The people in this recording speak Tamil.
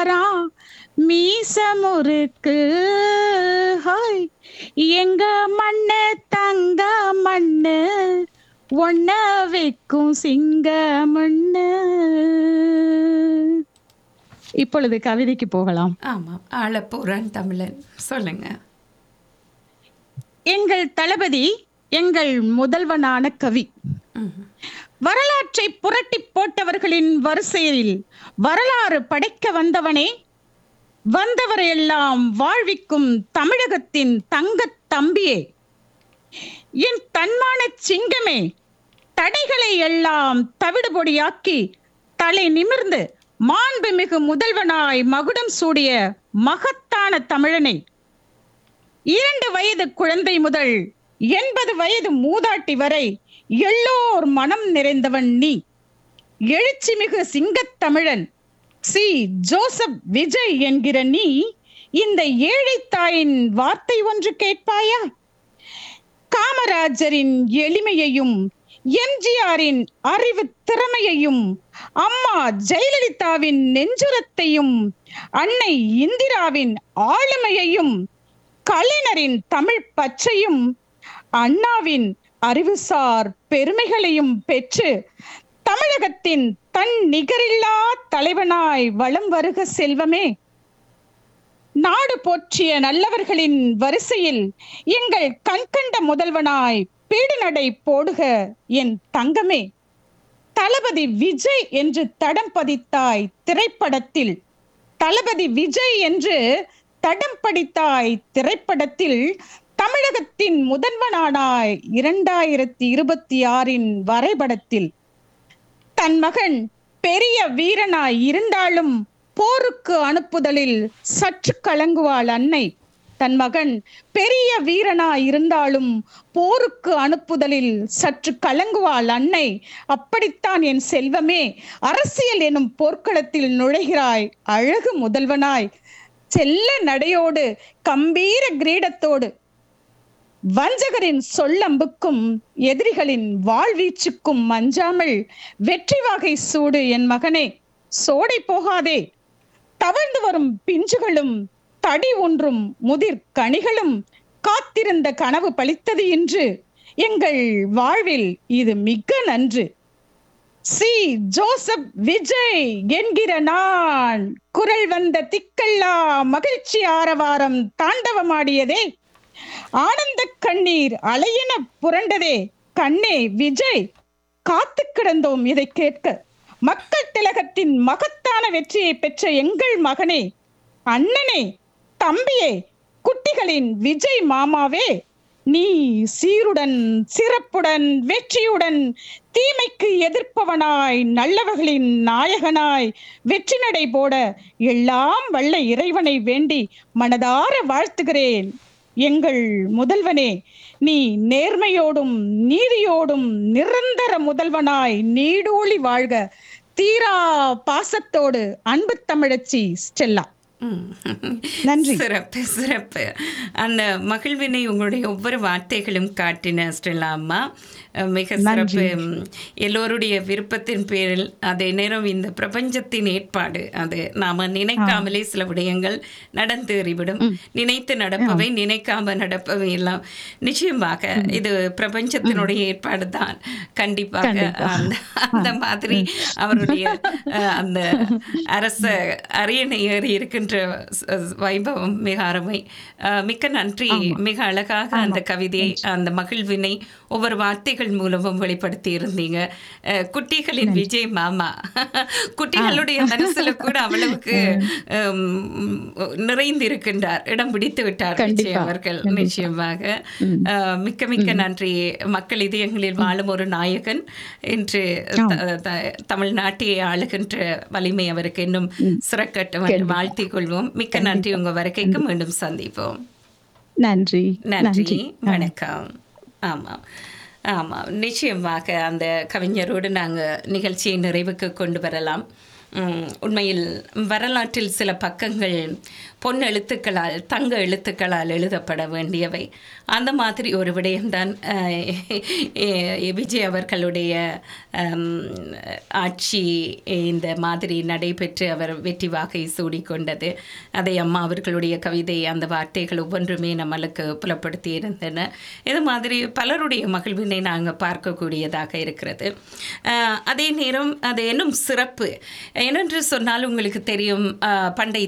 ரா மீச முறுக்கு ஹாய் எங்க மண்ணு தங்க மண்ணு ஒன்ன வைக்கும் சிங்க மண்ணு இப்பொழுது கவிதைக்கு போகலாம் ஆமாம் ஆளப்போறான் தமிழன் சொல்லுங்க எங்கள் தளபதி எங்கள் முதல்வனான கவி ம். வரலாற்றை புரட்டி போட்டவர்களின் வரிசையில் வரலாறு படைக்க வந்தவனே வந்தவரையெல்லாம் வாழ்விக்கும் தமிழகத்தின் தங்கத் தம்பியே என் தன்மான சிங்கமே தடைகளை எல்லாம் தவிடுபொடியாக்கி தலை நிமிர்ந்து மாண்புமிகு முதல்வனாய் மகுடம் சூடிய மகத்தான தமிழனை இரண்டு வயது குழந்தை முதல் எண்பது வயது மூதாட்டி வரை எல்லோர் மனம் நிறைந்தவன் நீ எழுச்சிமிகு சிங்கத் தமிழன் சி ஜோசப் விஜய் என்கிற நீ இந்த ஏழை தாயின் வார்த்தை ஒன்று கேட்பாயா காமராஜரின் எளிமையையும் எம்ஜிஆரின் அறிவு திறமையையும் அம்மா ஜெயலலிதாவின் நெஞ்சுரத்தையும் அன்னை இந்திராவின் ஆளுமையையும் கலைஞரின் தமிழ் பச்சையும் அண்ணாவின் அறிவுசார் பெருமைகளையும் பெற்று தமிழகத்தின் தன் நிகரில்லா தலைவனாய் வலம் வருக செல்வமே நாடு போற்றிய நல்லவர்களின் வரிசையில் எங்கள் கண்கண்ட முதல்வனாய் பீடுநடை போடுக என் தங்கமே தளபதி விஜய் என்று தடம் பதித்தாய் திரைப்படத்தில் தளபதி விஜய் என்று தடம் படித்தாய் திரைப்படத்தில் தமிழகத்தின் முதல்வனானாய் இரண்டாயிரத்தி இருபத்தி ஆறின் வரைபடத்தில் தன் மகன் பெரிய வீரனாய் இருந்தாலும் போருக்கு அனுப்புதலில் சற்று கலங்குவாள் அன்னை தன் மகன் பெரிய வீரனாய் இருந்தாலும் போருக்கு அனுப்புதலில் சற்று கலங்குவாள் அன்னை அப்படித்தான் என் செல்வமே அரசியல் எனும் போர்க்களத்தில் நுழைகிறாய் அழகு முதல்வனாய் செல்ல நடையோடு கம்பீர கிரீடத்தோடு வஞ்சகரின் சொல்லம்புக்கும் எதிரிகளின் வாழ்வீச்சுக்கும் மஞ்சாமல் வெற்றி வாகை சூடு என் மகனே சோடை போகாதே தவழ்ந்து வரும் பிஞ்சுகளும் தடி ஒன்றும் முதிர் கனிகளும் காத்திருந்த கனவு பளித்தது இன்று எங்கள் வாழ்வில் இது மிக நன்று சி ஜோசப் விஜய் என்கிற நான் குரல் வந்த திக்கல்லா மகிழ்ச்சி ஆரவாரம் தாண்டவமாடியதே ஆனந்த கண்ணீர் அலையென புரண்டதே கண்ணே விஜய் காத்து கிடந்தோம் இதை கேட்க மக்கள் திலகத்தின் மகத்தான வெற்றியை பெற்ற எங்கள் மகனே அண்ணனே தம்பியே குட்டிகளின் விஜய் மாமாவே நீ சீருடன் சிறப்புடன் வெற்றியுடன் தீமைக்கு எதிர்ப்பவனாய் நல்லவர்களின் நாயகனாய் வெற்றி நடை போட எல்லாம் வல்ல இறைவனை வேண்டி மனதார வாழ்த்துகிறேன் எங்கள் முதல்வனே நீ நேர்மையோடும் நீதியோடும் நிரந்தர முதல்வனாய் நீடூழி வாழ்க தீரா பாசத்தோடு அன்பு தமிழச்சி ஸ்டெல்லா ம். நன்றி. சிறப்பு சிறப்பு அந்த மகிழ்வினை உங்களுடைய ஒவ்வொரு வார்த்தைகளும் காட்டின ஸ்டெல்லா அம்மா அஹ் மிக சிறப்பு ம், எல்லோருடைய விருப்பத்தின் பேரில் அதே நேரம் இந்த பிரபஞ்சத்தின் ஏற்பாடு அது நாம நினைக்காமலே சில விடயங்கள் நடந்தேறிவிடும் நினைத்து நடப்பவை நினைக்காம நடப்பவை எல்லாம் நிச்சயமாக இது பிரபஞ்சத்தினுடைய ஏற்பாடு தான் கண்டிப்பாக அந்த அந்த மாதிரி அவருடைய அஹ், அந்த அரச அரியணை ஏறி இருக்கின்ற ச- வைபவம் மிக அருமை அஹ், மிக்க நன்றி மிக அழகாக அந்த கவிதையை அந்த மகிழ்வினை ஒவ்வொரு வார்த்தைகள் மூலமும் வெளிப்படுத்தி இருந்தீங்க அஹ், குட்டிகளின் விஜய் மாமா குட்டிகளுடைய மனசுல கூட அவ்வளவுக்கு ஹம், நிறைந்து இருக்கின்றார் இடம் பிடித்து விட்டார் விஜய் அவர்கள் நிச்சயமாக அஹ், மிக்க மிக்க நன்றி மக்கள் இதயங்களில் வாழும் ஒரு நாயகன் என்று த- த- தமிழ்நாட்டை ஆளுகின்ற வலிமை அவருக்கு இன்னும் சிறக்கட்டும் என்று வாழ்த்திக் கொள்வோம் மிக்க நன்றி உங்க வருகைக்கு மீண்டும் சந்திப்போம் நன்றி நன்றி வணக்கம் ஆமாம் ஆமாம் நிச்சயமாக அந்த கவிஞரோடு நாங்கள் நிகழ்ச்சியை நிறைவுக்கு கொண்டு வரலாம் உம், உண்மையில் வரலாற்றில் சில பக்கங்கள் பொன் எழுத்துக்களால் தங்க எழுத்துக்களால் எழுதப்பட வேண்டியவை அந்த மாதிரி ஒரு விடயம்தான் அஹ், எ- விஜய் அவர்களுடைய அம், ஆட்சி இந்த மாதிரி நடைபெற்று அவர் வெற்றி வாகை சூடிக்கொண்டது அதை அம்மா அவர்களுடைய கவிதை அந்த வார்த்தைகள் ஒவ்வொன்றுமே நம்மளுக்கு புலப்படுத்தி இருந்தன இது மாதிரி பலருடைய மகிழ்வினை நாங்கள் பார்க்கக்கூடியதாக இருக்கிறது அஹ், அதே நேரம் அது இன்னும் சிறப்பு ஏனென்று சொன்னால் உங்களுக்கு தெரியும் அஹ், பண்டை